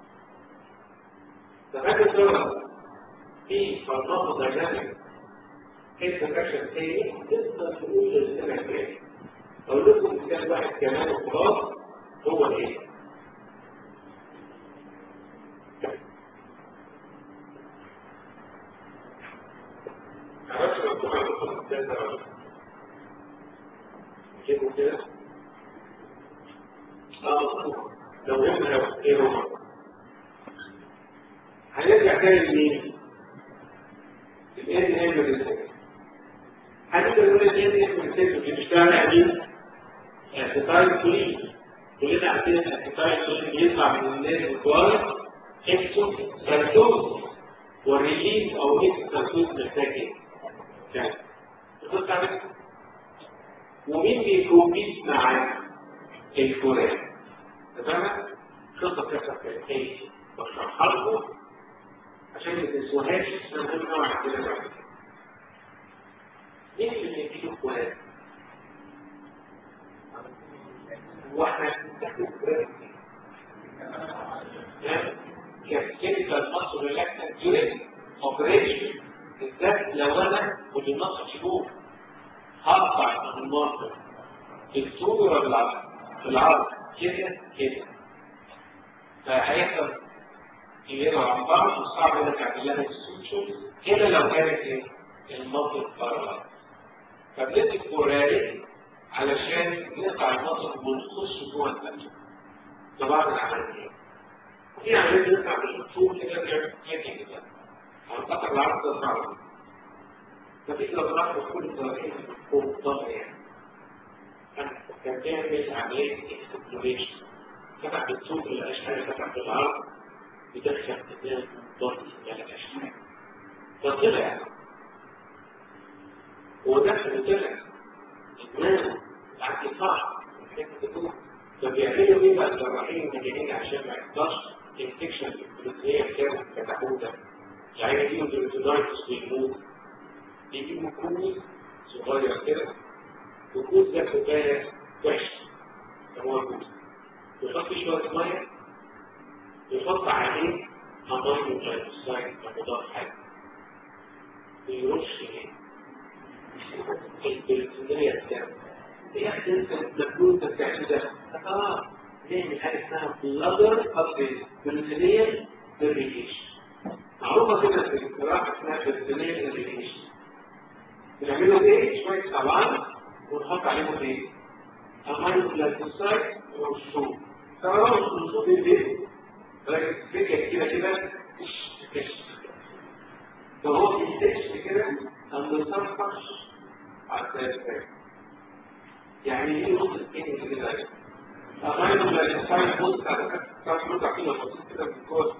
تفاكر صورة في فرناطة دايناميك كيف تكشف تاني تقدر تقول للسنة الجاية أقول لكم مثال واحد كمان وخلاص هو ايه؟ معرفش مكتوب عندكم المثال ده ولا جيبوا كده اه لو هنا ايه هو هنرجع تاني لمين؟ الان ام ريسيرش هنبدا نقول الان ام ريسيرش بتشتغل على مين؟ اعتقاد كلي كلنا عارفين ان اعتقاد كلي بيطلع من الناس الكويس اكسو سيرتوز والريليز او اكسو سيرتوز محتاج ايه؟ يعني تبص على ومين بيكومبيت مع الكوريا تمام؟ خطة بتحصل في ايه؟ بشرحها لكم عشان ما تنسوهاش نقول نوع كده بعد كده. مين اللي بيجيب الكوريا؟ واحنا بنستخدم كيميكال مصر ريلاكتنت يورين اوبريشن بالذات لو انا واللي النص شبوه هقطع من المنطق الطول ولا بالعرض بالعرض كده كده فهيحصل يبعدوا عن بعض وصعب انك تعمل لها السوشيال الا لو كانت ايه المنطق بره فبندي الكوراري علشان نقطع المنطق ونخش جوه القلب طبعا العمليه في عمليه نقطع بالطول كده كده كده هنقطع العرض ده صعب مفيش لو نعرف كل الطريقين فوق الظهر يعني كان بيعمل عمليه اكسبلوريشن فتح بالطول الاشكال فتح بالعرض يدخل قدام ضغط يعني الاشكال فطلع ودخل وطلع الدماغ اعتقاع فبيعملوا ايه بقى الجراحين المجانين عشان ما يحصلش انفكشن البروتينيه كانت فتحوه ده يعني دي البروتينايتس بيموت يجيب كوز صغير كده والكوز ده كوبايه وحشه هو الكوز يحط شويه ميه يحط عليه امونيوم جلايكوسايد كمضاد حيوي ويرش البلسونية الدم هي انت المفروض تعمل ده اه نعمل حاجه اسمها بلادر قصدي بلسونية irrigation معروفة كده في الجراحة اسمها بلسونية irrigation بنعمله ايه؟ شوية طبعا ونحط عليهم ايه؟ امونيوم جلايكوسايد ونرشوه طبعا الرشوه دي ليه؟ ولكن فكرة كده كده فهو بيستكشف كده أن نصفش على الثلاثة يعني ايه نقطة ايه كده أخيرا لا يستطيع نقطة تعرف نقطة كده بسيط كده في الجوة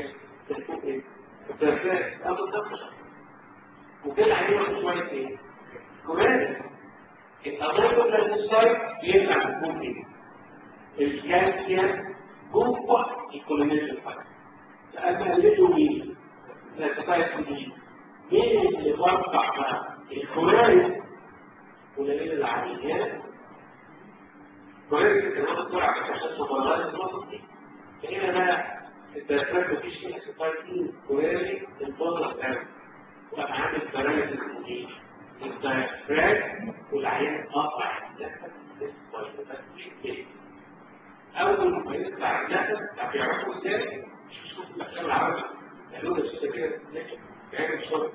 الثلاثات أو تصفش وكده عليهم شوية ايه كمان الأخيرا لا يستطيع بيمنع الكون ايه الكالسيوم جوه الكولونيشن فايت لأن قلته مين؟ الاسفايت مين؟ مين اللي برفع بقى؟ الكولاريس قليل العمليات كولاريس كان هو السرعة عشان مباريات النقط دي فهنا بقى التلفات مفيش فيها اسفايت مين؟ كولاريس البطل قوي وقام عامل برامج المدير التلفات والعيان قطع النفس الاسفايت اول ما يطلع النفس هتعرفوا ازاي شوف الافلام العربي قالوا له كده كده يعني شوف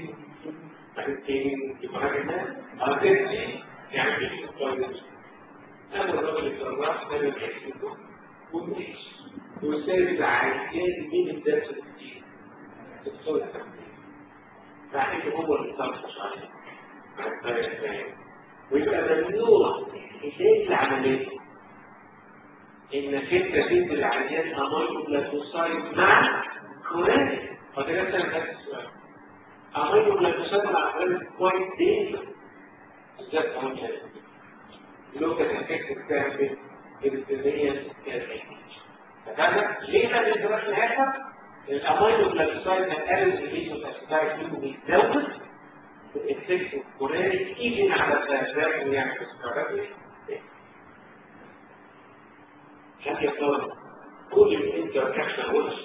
بعدين يبقى حاجه بعدين دي يعني في الكويس انا الراجل الجراح ده اللي بيحكيه ومش وسايب العيان من الدرس الجديد الدكتور بعدين هو اللي طلع ويبقى ممنوع ازاي العمليه انك انت تدي العيان امينو جلايكوسايد مع كوريز فده انت نفس السؤال امينو جلايكوسايد مع كوريز كويس دينجر بالذات امينو لو كان افكت بتعمل الكميه فكذا ليه ده اللي بيروح نهاية الامينو جلايكوسايد من قلب الريزو الاسيتايد منه بيتزود الافكت الكوريز يجي على الاساس ويعمل سكارات هل يا ترى كل الانتراكشن وش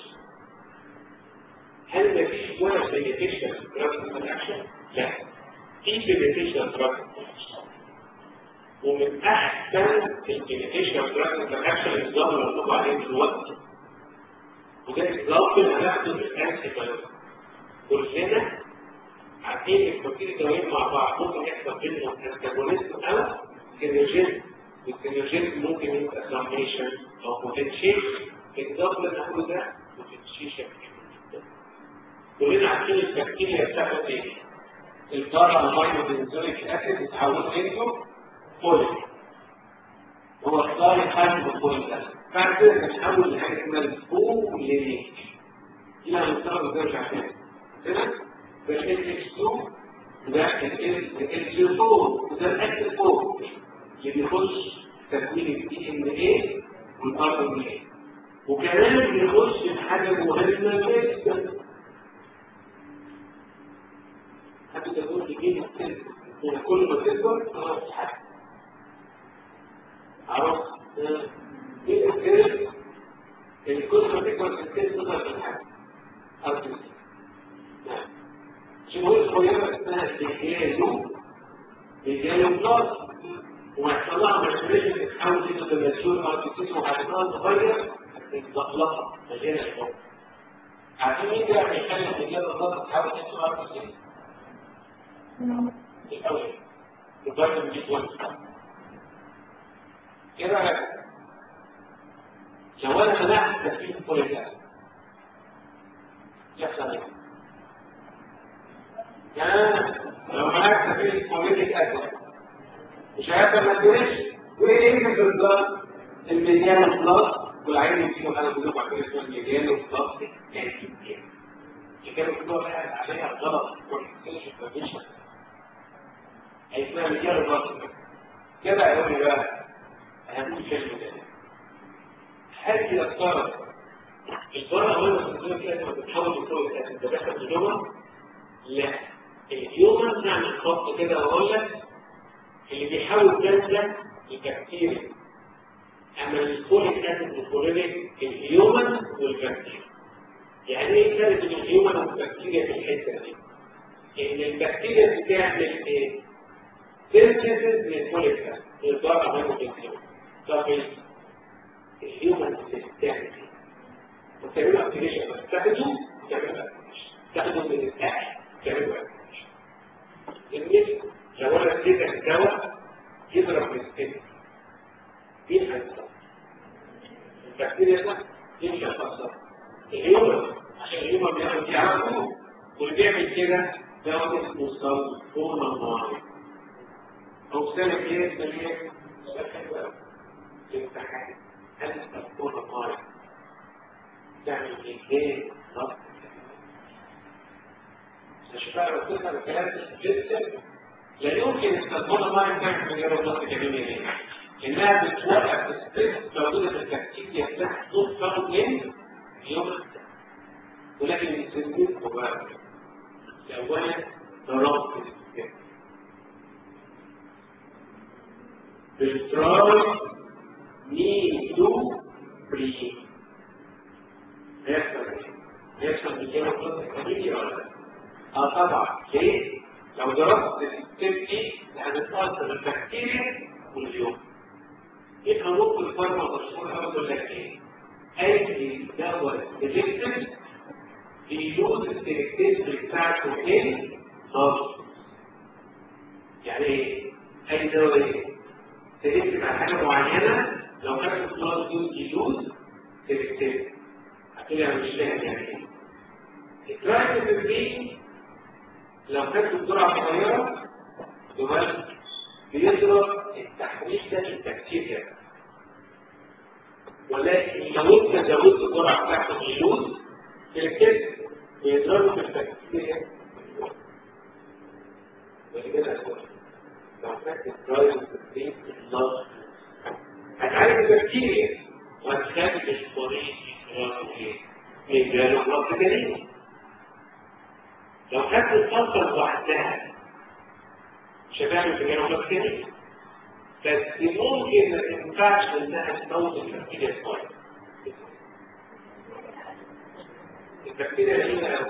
هل مفيش ولا بينيفيشن دراج انتراكشن؟ لا في بينيفيشن دراج انتراكشن ومن احسن البينيفيشن دراج انتراكشن اللي ظهر مكتوب عليه دلوقتي وده اكزامبل هناخده من الانتي بايوتيك كلنا عارفين البروتين الدوائي مع بعض ممكن يحصل بينهم انتاجونيزم او سينرجيزم والسينرجيزم ممكن يبقى سميشن او بوتنشيل اكزامبل اللي هنقوله ده بوتنشيشن كلنا عارفين البكتيريا بتاخد ايه؟ البارا امينو بنزويك اسيد بتحوله انتو بوليك هو اختار حجم البوليك اسيد بعد كده بنحول لحاجه اسمها البوليك دي لما نضطر نرجع تاني كده ده ال اتش 2 ده ال اتش 4 وده الاكس 4 اللي بيخش تكوين الدي ان ايه والار ان ايه وكمان بيخش في حاجه مهمه جدا حتى تقول تجيب السن من كل ما تكبر خلاص حاجه عرفت ايه السن ان كل ما تكبر في السن تظهر في الحاجه ارض نعم شنو الصغيره اسمها رجاله رجاله بلس ويحصل لها ماتوريشن تتحول الى الماتيور ارتيسيس وهتبقى صغير هتتزقلقها مليانه الحب عارفين مين بقى بيخلي الرجاله بلس تتحول الى ارتيسيس؟ الأول فيتامين بي 12 ايه رايك؟ لو انا منعت تكفير الفوليك اسيد يحصل ايه؟ يعني لو منعت تكفير الفوليك اسيد مش هيحصل ماتوريشن وايه اللي في البلاد؟ الميديان بلس والعين يديله انا بقول لكم عارفين اسمه الميديان بلس كانوا كلهم عليها غلط والكونسيشن اسمها مجال البطن كده يقول لي بقى هنقول كلمة ده هل إذا افترض البرة ولا الصندوق كده بتحول الصوت ده دخل في جوه؟ لا الهيومن نعمل خط كده واقول لك اللي بيحاول تنسى البكتيريا اما الفوليك اسيد والفوليك الهيومن والبكتيريا يعني ايه فرق بين الهيومن والبكتيريا في الحته دي؟ ان البكتيريا بتعمل ايه؟ سينثيسيس للفوليك اسيد للضرر بينه وبين طب الهيومن بتعمل ايه؟ وتعملوا اكتيفيشن بس تاخده تعملوا اكتيفيشن تاخده من الاكل تعملوا اكتيفيشن المثل لو انا اديتك دواء يضرب السكين مين هيتصرف؟ البكتيريا ده مين هيتصرف؟ الهيومن عشان الهيومن بيعمل فيه عقله واللي بيعمل كده دواء اسمه سلفون معين او سنه ايه سنه ايه؟ سنه حلو قوي الامتحان هل سلفون معين تعمل ايه؟ ضغط مش بقى لو كنا الكلام جدا لا يمكن السلفون معين تعمل مجرد ضغط جميل انها بتوقف الستريس موجوده في التكتيك تحت طول فرق من يوم ولكن التنين مبارك اولا ضربت الستريس بالتراي نيدو بري هيحصل ايه؟ هيحصل بالجنة بلس كبيرة ولا لا؟ اه طبعا ليه؟ لو ضربت الستريس دي هتتأثر البكتيريا واليوم ايه قانون الفارما مشهور قوي يقول لك ايه؟ اي دواء سيلكتيف بيلوز السيلكتيف بتاعته ايه؟ ضغط يعني ايه؟ اي دواء ايه؟ سيلكتيف على حاجه معينه لو خدت بلاد يوز يلوز سيلكتيف هتقولي انا مش فاهم يعني ايه؟ الترايكوبين دي لو خدت بجرعه صغيره يبقى بيضرب التحويل ده البكتيريا ولكن لو انت زودت الجرعه بتاعت الجلود في الكتف بيضربوا في البكتيريا ولكده لو خدت الدرايف في النار هتعالج البكتيريا وهتخلي الفوريج من جاله بلس جنين لو خدت الصلصه لوحدها شباب في جنوب الكريم بس ممكن ما تنفعش انها تموت البكتيريا كويس البكتيريا هي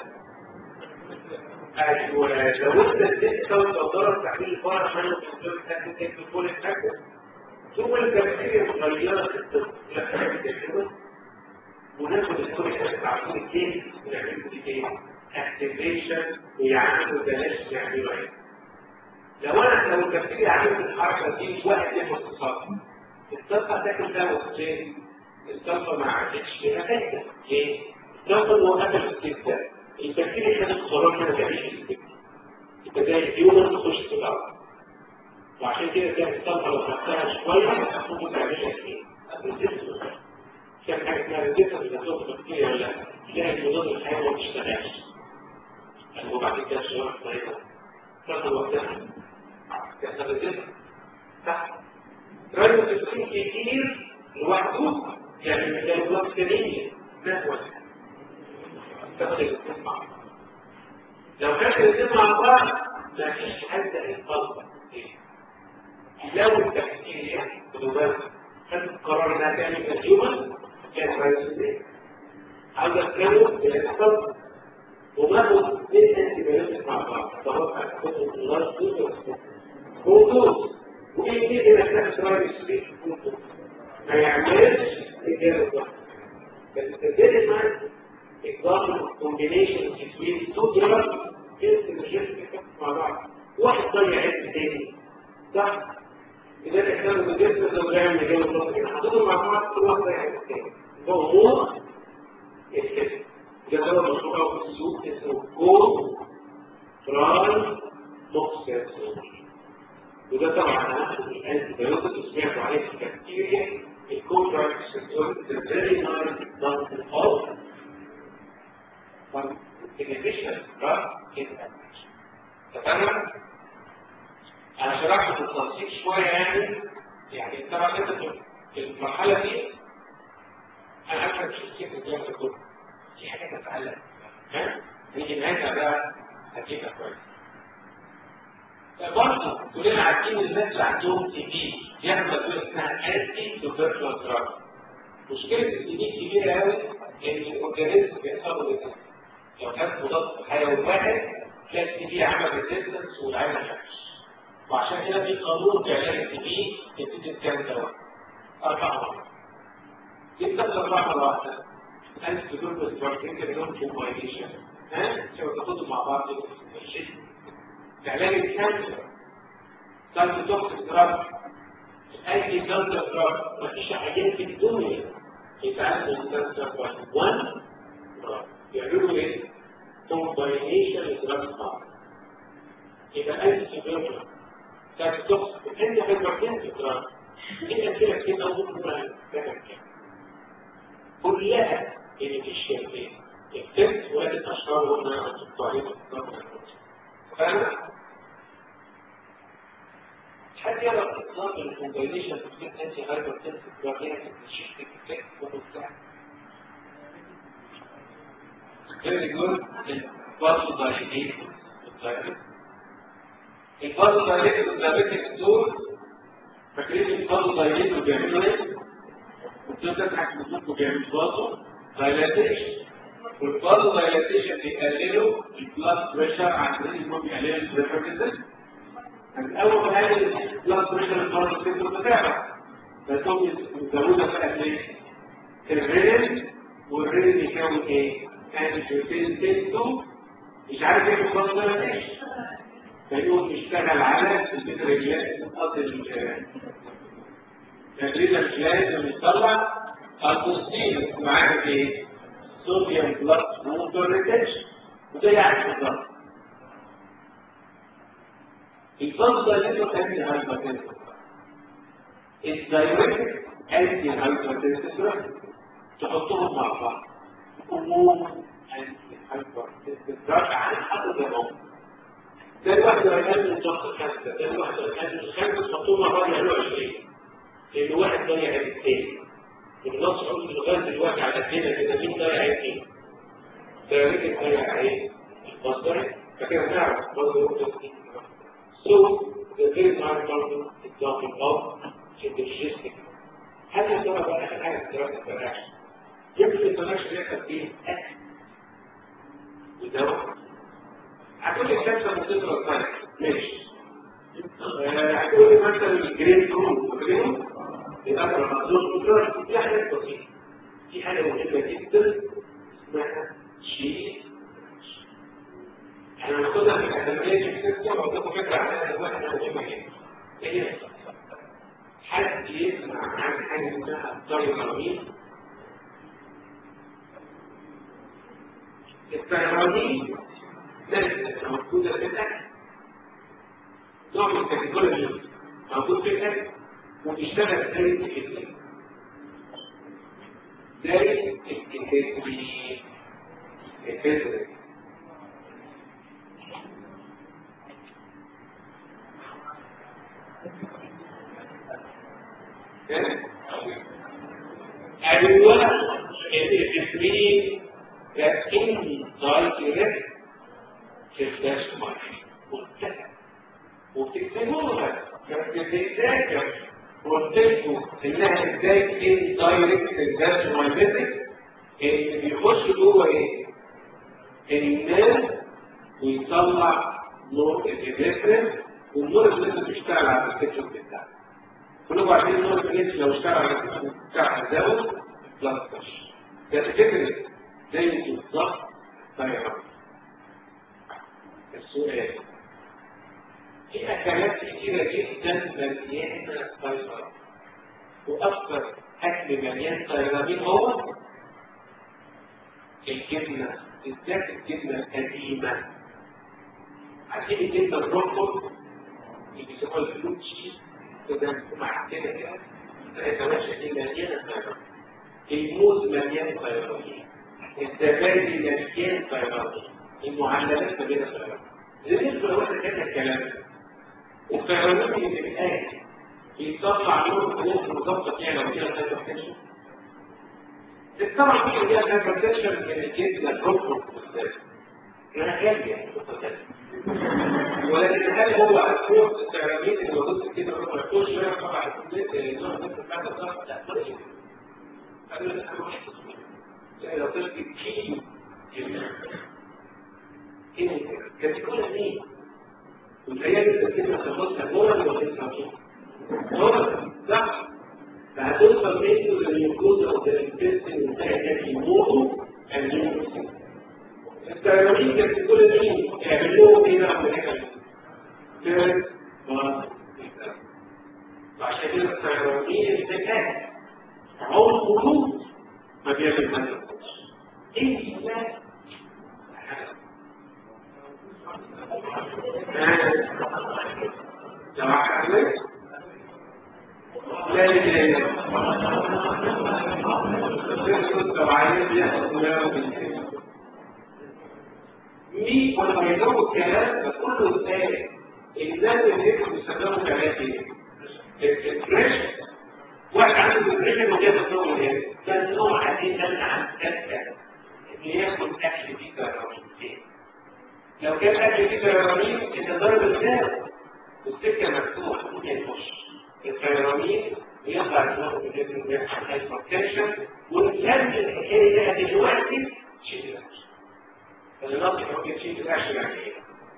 ايوه لو انت اديت لو ضرب تعميل الفار عشان الدكتور تاخد تاكل كل الحاجه ثم البكتيريا مغيره التكتيك وناخد الكل عشان الجين ونعمل ايه؟ اكتيفيشن ويعملوا بلاش يعملوا ايه؟ لو انا لو البكتيريا عملت الحركه دي واحد ياخد الصلصه الصلصه تاكل ده وقتين الصلصه ما عادتش فيها فايده ليه؟ الصلصه اللي وقفت الكبده البكتيريا خدت قرار كده تعيش في الكبده يبقى زي الهيومن تخش في الارض وعشان كده كانت الصلصه لو خدتها شويه المفروض تعملها ايه؟ كان حاجه اسمها ريزيستنس للصوت البكتيريا ولا تلاقي المضاد الحيوي ما بيشتغلش وبعد كده شويه طريقه تاخد وقتها تاخد كده صح رجل تدخين كتير لوحده يعني مثال بلاد كريمية ما هو تاخد الاثنين مع بعض لو كانت الاثنين مع بعض ما فيش حد هيتفضل لو البكتيريا خدوا بالك خدت قرار انها تعمل كالهيومن كان رئيس البيت عاوزه تكمل بتتفضل وباخد اثنين انتي بايوتيك مع بعض اتوقع تاخد الله يسوع كوندوز وايه اللي محتاج راجل سبيك كوندوز ما يعملش اجابه واحده بس تبتدي مع example combination between two drugs synergistic مع بعض واحد ضيع عد تاني صح لذلك كانوا بالجسم الزوجين اللي جاوا الضغط كده حطيتهم مع بعض كل واحد ضيع عد تاني موضوع الكسب ده دواء مشهور قوي في السوق اسمه كول تراي موكسيسون وده طبعا الانتي بايوتيك سمعتوا عليه في البكتيريا الكول تراي موكسيسون ده فيري نايس اكزامبل اوف inhibition drug interaction تمام انا شرحت بالتفصيل شويه يعني يعني طبعا انت في المرحله دي انا عارف مش الكيف الكلام ده كله في حاجات تتعلق ها نيجي نهاية بقى هتجيبها كويس برضه كلنا عارفين الناس اللي عندهم تي بي ياخدوا ادويه اسمها انتي توبركلوز دراج مشكله التي بي كبيره قوي ان الاورجانيزم بيحصل له لو كان مضاد حيوي واحد تلاقي التي بي عمل ريزيستنس والعين ما خافش وعشان كده في قانون في علاج التي بي يبتدي بكام دواء؟ اربع مرات انت اربع مرات واحده انت توبركلوز دراج انت بدون كومباينيشن ها؟ لو تاخدهم مع بعض ماشي في علاج الكانسر سايتوتوكسيك دراج اي كانسر دراج مفيش عيان في الدنيا يتعالج من كانسر دراج 1 دراج بيعملوا ايه؟ كومباينيشن دراج بعض يبقى اي سيبريشن سايتوتوكسيك انت هايبرتنسيف دراج دي امثله كتير قوي ممكن كلها بينيفيشال ايه؟ التست وادي الاشهر وقلنا الطريقه فانا حد يرى اطلاق الكومباينيشن بين انتي هايبر تنسيف دراجين الشيفت الكتاب وبتاع فيري جود البارتو دايليت البارتو دايليت والدايليتك دول فاكرين البارتو دايليت بيعملوا ايه؟ الدول ده تحت مطلوب بيعملوا بارتو دايليتيشن والبارتو دايليتيشن بيقللوا البلاد بريشر عن طريق انهم بيقللوا البريشر جدا اول حاجه البلاد بريشر البارتو سيستم بتاعها فهم يزودوا بقى ليه؟ الريل والريل بيكون ايه؟ انجيوتين تيستو مش عارف ايه البلاد دايليتيشن فيقوم يشتغل على الرجلات قصد الرجل مش لازم يطلع البوستين معاك ايه؟ صوديوم بلس ووتر ريتنشن وده يعني بالظبط الفضل ده اللي انت انتي هايبرتنسن الدايركت انتي هايبرتنسن تحطهم مع بعض عموم انتي هايبرتنسن عن حد زمان ده الواحد لو كان من ضغط الخمسة ده الواحد لو كان من الخمسة تحطهم مع بعض يعملوا 20 لان واحد ضيع الثاني النص عود لغايه دلوقتي على قدنا كده مين ضيع ايه؟ ده رجل ضيع ايه؟ المصدر فكده نعرف برضه نقطه دي سو ده غير نعرف برضه الضغط الضغط في الديجستيك هل يا ترى بقى اخر حاجه في دراسه الفراش يمكن الفراش يحصل فيه اكل ودواء هتقول لي الكبسه مضره الطيب ماشي هتقول لي مثلا الجرين كرو فاكرين؟ الأمر مخصوص بكرة في حاجات بسيطة في حاجة مهمة جدا اسمها شيء احنا ناخدها في الأكاديمية في السيستم وأعطيكم فكرة عنها دلوقتي مهمة جدا هي حد يسمع عن حاجة اسمها التايرامين التايرامين مادة موجودة في الأكل نوع من الكاتيجوري موجود في الأكل وبيشتغل زي الكتاب زي الكتاب الكتاب أيوة الإفرين كإن دايركت في الفلاش ماركت وبتكتبوها بس بتتذاكر وبتكتبوا انها ازاي ان دايركت الفلاش ماركت اللي بيخش جوه ايه؟ الناس ويطلع نور الإلكتريك والنور الإلكتريك بيشتغل على السكتشن بتاعه كلكم عارفين النور الإلكتريك لو اشتغل على السكتشن بتاعه هتزود بلس كاش ده فكرة زي بالظبط طيران السؤال في أكلات كتيرة جدا مليانة طيران وأكثر أكل مليان طيران هو الجبنة بالذات الجبنة القديمة عارفين الجبنة الرقم اللي بيسموها الفلوت شيز كده مع كده كده الريزواشة دي مليانة طيران الموز مليان طيران الزبادي مليان طيران المعلبات مليانة طيران بالنسبة لواحد كان الكلام الطيرانات اللي في الآية بيطلع نور نور مضبط يعني لو كده تقدر تكشف طبعا في اللي هي الهايبرتنشن من الجبنه الركن بالذات انا غاليه ولكن هل هو هو التعليمين اللي موجود كده ما يكونش لا طبعا النوع ده بتاع الضغط لا ماشي هذا هو لو قلت كي كاتيجوري مين والحقيقه الكلمه تاخدها نورا ولا تنسى نورا صح فهتوصل منه للنيوكلوز او للانتستين بتاعك يموتوا الجينوسين التيرويد كاتيجوري مين يعملوه ايه بقى من هنا ثيرد وعشان كده التيرويد الذكاء عمر وجود ما بيعمل هذا ايه ده لو عملت لا اله الا الله مين ولما يدور الكلام ده كله ازاي الناس اللي يكتبوا بيستخدموا كلام ايه؟ الدبريشن واحد عنده دبريشن وجاب نوع ايه؟ ده النوع عادي ده عن كذا انه ياكل اكل فيه كرامين لو كان اكل فيه كرامين انت ضرب الناس والسكه مفتوحه ممكن يخش الكرامين ويطلع دماغه في الجسم ويحصل هايبرتنشن ونكمل الحكايه دي دلوقتي شيء النقص ممكن شيء الاكشن يعني ايه؟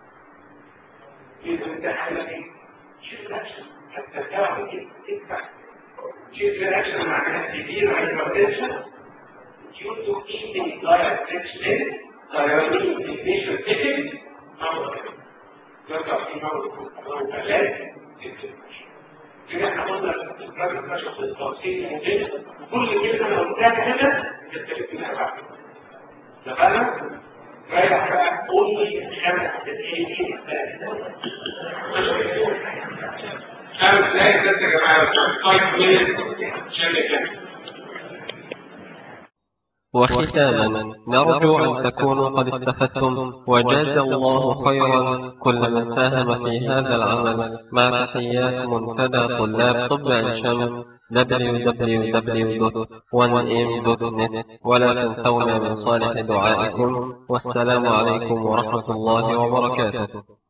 إذا انت حالك ايه؟ شيء الاكشن حتى تعرف ايه؟ تدفع شيء الاكشن معناها كبير هايبرتنشن due to eating diet extent thyroid inhibition taken مرة يرجع في مرة أو علاج كده احنا قلنا الراجل نشط التوصيل المهم كل كلمة لو قلتها كده تتكلم فيها بعد تمام؟ رايح بقى قول لي خمس دقايق خمس دقايق بس يا جماعه طيب ليه؟ عشان كده وختاما نرجو أن تكونوا قد استفدتم وجاز الله خيرا كل من ساهم في هذا العمل مع تحيات منتدى طلاب طب عين شمس www.1m.net ولا تنسونا من صالح دعائكم والسلام عليكم ورحمة الله وبركاته